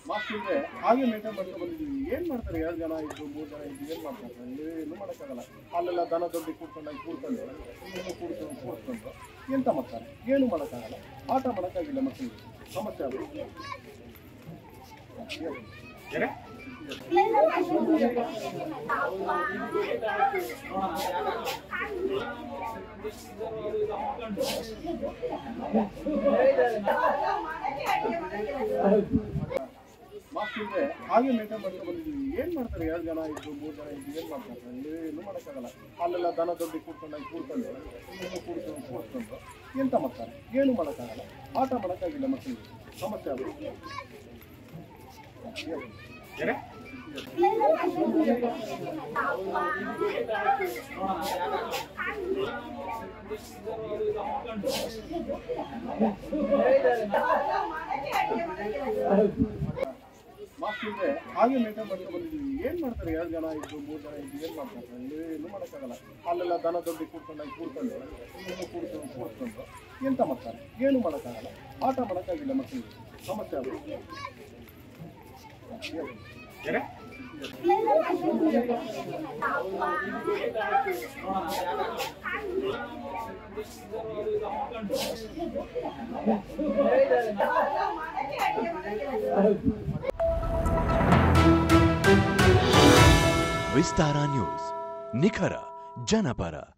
mask ಇದ್ರೆ ಹಾಗೆ maintain ಮಾಡ್ಕೊಂಡು ಬಂದಿದ್ದೀವಿ ಏನ್ ಮಾಡ್ತಾರೆ ಎರಡು ಜನ ಇದ್ದು ಮೂರು ಜನ ಇದ್ದು ಏನ್ ಮಾಡ್ತಾರೆ ಏನು ಮಾಡೋಕ್ಕಾಗಲ್ಲ ಅಲ್ಲೆಲ್ಲ ದನ ದೊಡ್ಡ ಕೂಡ್ಕೊಂಡು ಅಲ್ಲಿ ಕೂಡ್ಕೊಂಡು ಇನ್ನೇನು ಕೂಡ್ಕೊಂಡು ಕೂಡ್ಕೊಂಡು ಎಂತ ಮಾಡ್ತಾರೆ ಏನು ಮಾಡೋಕ್ಕಾಗಲ್ಲ ಆಟ ಮಾಡೋಕ್ಕಾಗಿಲ್ಲ ಮಕ್ಕಳಿಗೆ ಸಮಸ್ಯೆ ಆಗುತ್ತೆ ಮಾಸ್ಕ್ ಇದ್ರೆ ಹಾಗೆ ಮೇಂಟೈನ್ ಮಾಡ್ಕೊಂಡು ಬಂದಿದ್ದೀವಿ ಏನ್ ಮಾಡ್ತಾರೆ ಎರಡು ಜನ ಇದ್ದು ಮೂರು ಜನ ಇದ್ದು ಏನ್ ಮಾಡ್ತಾರೆ ಏನು ಮಾಡೋಕ್ಕಾಗಲ್ಲ ಅಲ್ಲೆಲ್ಲ ದನ ದೊಡ್ಡ ಕೂಡ್ಕೊಂಡು ಅಲ್ಲಿ ಕೂಡ್ಕೊಂಡು ಇನ್ನೇನು ಕೂಡ್ಕೊಂಡು ಕೂಡ್ಕೊಂಡು ಎಂತ ಮಾಡ್ತಾರೆ ಏನು ಮಾಡೋಕ್ಕಾಗಲ್ಲ ಆಟ ಮಾಡೋಕ್ಕಾಗಿಲ್ಲ ಮಕ್ಕಳಿಗೆ ಸಮಸ್ಯೆ ಆಗುತ್ತೆ ಮಾಸ್ಕ್ ಇದ್ರೆ ಹಾಗೆ ಮೇಂಟೈನ್ ಮಾಡ್ಕೊಂಡು ಬಂದಿದ್ದೀವಿ ಏನ್ ಮಾಡ್ತಾರೆ ಎರಡು ಜನ ಇದ್ದು ಮೂರು ಜನ ಇದ್ದು ಏನ್ ಮಾಡ್ತಾರೆ ಏನು ಮಾಡೋಕ್ಕಾಗಲ್ಲ ಅಲ್ಲೆಲ್ಲ ದನ ದೊಡ್ಡ ಕೂಡ್ಕೊಂಡು ಅಲ್ಲಿ ಕೂಡ್ಕೊಂಡು ಇನ್ನೇನು ಕೂಡ್ಕೊಂಡು ಕೂಡ್ಕೊಂಡು ಎಂತ ಮಾಡ್ತಾರೆ ಏನು ಮಾಡೋಕ್ಕಾಗಲ್ಲ ಆಟ ಮಾಡೋಕ್ಕಾಗಿಲ್ಲ ಮಕ್ಕಳಿಗೆ ಸಮಸ್ಯೆ ಆಗುತ್ತೆ ವಿಸ್ತಾರ ನ್ಯೂಸ್ ನಿಖರ ಜನಪರ